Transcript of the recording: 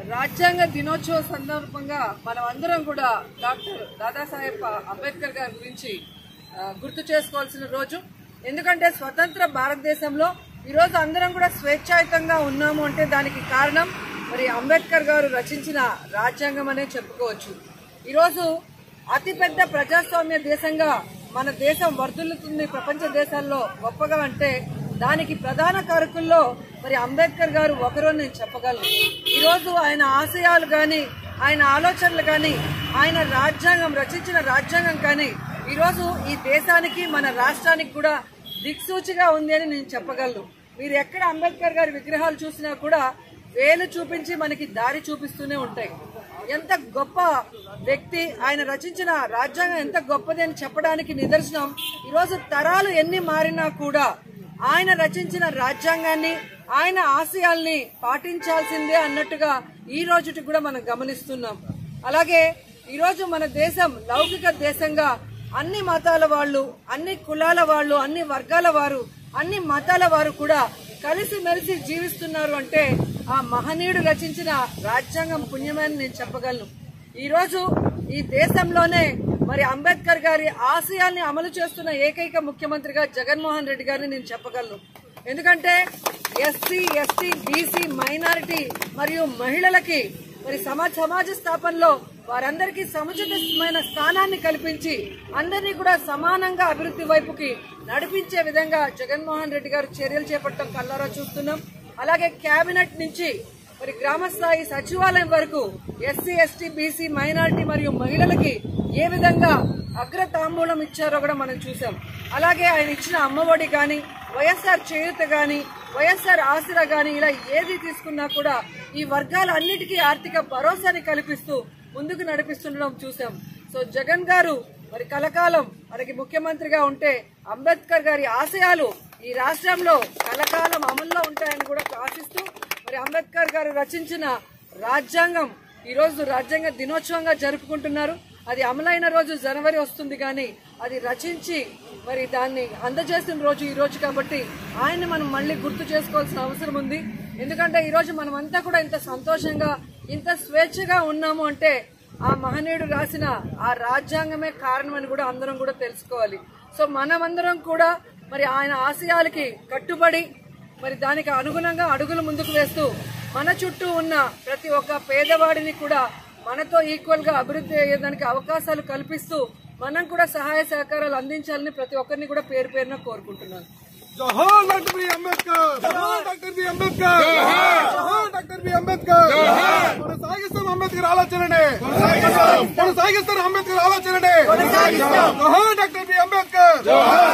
రాజ్యాంగ దినోత్సవ సందర్భంగా మనం అందరం కూడా డాక్టర్ దాదాసాహెబ్ అంబేద్కర్ గారి గురించి ఆ, గుర్తు చేసుకోవాల్సిన రోజు ఎందుకంటే స్వతంత్ర భారతదేశంలో ఈరోజు అందరం కూడా స్వేచ్ఛాయుతంగా ఉన్నాము అంటే దానికి కారణం మరి అంబేద్కర్ గారు రచించిన రాజ్యాంగం అనే చెప్పుకోవచ్చు ఈరోజు అతిపెద్ద ప్రజాస్వామ్య దేశంగా మన దేశం వర్ధిల్లుతుంది ప్రపంచ దేశాల్లో గొప్పగా అంటే దానికి ప్రధాన కారకుల్లో మరి అంబేద్కర్ గారు ఒకరు అని నేను చెప్పగలను ఈరోజు ఆయన ఆశయాలు కానీ ఆయన ఆలోచనలు కానీ ఆయన రాజ్యాంగం రచించిన రాజ్యాంగం కానీ ఈరోజు ఈ దేశానికి మన రాష్ట్రానికి కూడా దిక్సూచిగా ఉంది అని నేను చెప్పగలను మీరు ఎక్కడ అంబేద్కర్ గారి విగ్రహాలు చూసినా కూడా వేలు చూపించి మనకి దారి చూపిస్తూనే ఉంటాయి ఎంత గొప్ప వ్యక్తి ఆయన రచించిన రాజ్యాంగం ఎంత గొప్పది అని చెప్పడానికి నిదర్శనం ఈరోజు తరాలు ఎన్ని మారినా కూడా ఆయన రచించిన రాజ్యాంగాన్ని ఆయన ఆశయాల్ని పాటించాల్సిందే అన్నట్టుగా ఈ రోజుటి కూడా మనం గమనిస్తున్నాం అలాగే ఈరోజు మన దేశం లౌకిక దేశంగా అన్ని మతాల వాళ్ళు అన్ని కులాల వాళ్ళు అన్ని వర్గాల వారు అన్ని మతాల వారు కూడా కలిసిమెలిసి జీవిస్తున్నారు అంటే ఆ మహనీయుడు రచించిన రాజ్యాంగం పుణ్యమని నేను చెప్పగలను ఈ రోజు ఈ దేశంలోనే మరి అంబేద్కర్ గారి ఆశయాల్ని అమలు చేస్తున్న ఏకైక ముఖ్యమంత్రిగా జగన్మోహన్ రెడ్డి గారిని నేను చెప్పగలను ఎందుకంటే ఎస్సీ ఎస్టీ బీసీ మైనారిటీ మరియు మహిళలకి మరి సమాజ సమాజ స్థాపనలో వారందరికీ సముచితమైన స్థానాన్ని కల్పించి అందరినీ కూడా సమానంగా అభివృద్ధి వైపుకి నడిపించే విధంగా జగన్మోహన్ రెడ్డి గారు చర్యలు చేపట్టడం కల్లారా చూస్తున్నాం అలాగే కేబినెట్ నుంచి మరి గ్రామ స్థాయి సచివాలయం వరకు ఎస్సీ ఎస్టీ బీసీ మైనారిటీ మరియు మహిళలకి ఏ విధంగా అగ్ర తాంబూలం ఇచ్చారో కూడా మనం చూసాం అలాగే ఆయన ఇచ్చిన అమ్మఒడి కానీ వైఎస్ఆర్ చేయూత గాని వైఎస్ఆర్ ఆసరా గాని ఇలా ఏది తీసుకున్నా కూడా ఈ వర్గాల అన్నిటికీ ఆర్థిక భరోసాని కల్పిస్తూ ముందుకు నడిపిస్తుండడం చూసాం సో జగన్ గారు మరి కలకాలం మనకి ముఖ్యమంత్రిగా ఉంటే అంబేద్కర్ గారి ఆశయాలు ఈ రాష్ట్రంలో కలకాలం అమల్లో ఉంటాయని కూడా ఆశిస్తూ మరి అంబేద్కర్ గారు రచించిన రాజ్యాంగం ఈ రోజు రాజ్యాంగ దినోత్సవంగా జరుపుకుంటున్నారు అది అమలైన రోజు జనవరి వస్తుంది కానీ అది రచించి మరి దాన్ని అందజేసిన రోజు ఈ రోజు కాబట్టి ఆయన్ని మనం మళ్ళీ గుర్తు చేసుకోవాల్సిన అవసరం ఉంది ఎందుకంటే ఈ రోజు మనమంతా కూడా ఇంత సంతోషంగా ఇంత స్వేచ్ఛగా ఉన్నాము అంటే ఆ మహనీయుడు రాసిన ఆ రాజ్యాంగమే కారణమని కూడా అందరం కూడా తెలుసుకోవాలి సో మనమందరం కూడా మరి ఆయన ఆశయాలకి కట్టుబడి మరి దానికి అనుగుణంగా అడుగులు ముందుకు వేస్తూ మన చుట్టూ ఉన్న ప్రతి ఒక్క పేదవాడిని కూడా మనతో ఈక్వల్ గా అభివృద్ధి అయ్యేదానికి అవకాశాలు కల్పిస్తూ మనం కూడా సహాయ సహకారాలు అందించాలని ప్రతి ఒక్కరిని కూడా పేరు పేరున కోరుకుంటున్నాను జోహార్ డాక్టర్ బి అంబేద్కర్ జోహార్ డాక్టర్ బి అంబేద్కర్ జోహార్ డాక్టర్ బి అంబేద్కర్ మనం సాగిస్తాం అంబేద్కర్ ఆలోచననే మనం సాగిస్తాం అంబేద్కర్ ఆలోచననే జోహార్ డాక్టర్ బి అంబేద్కర్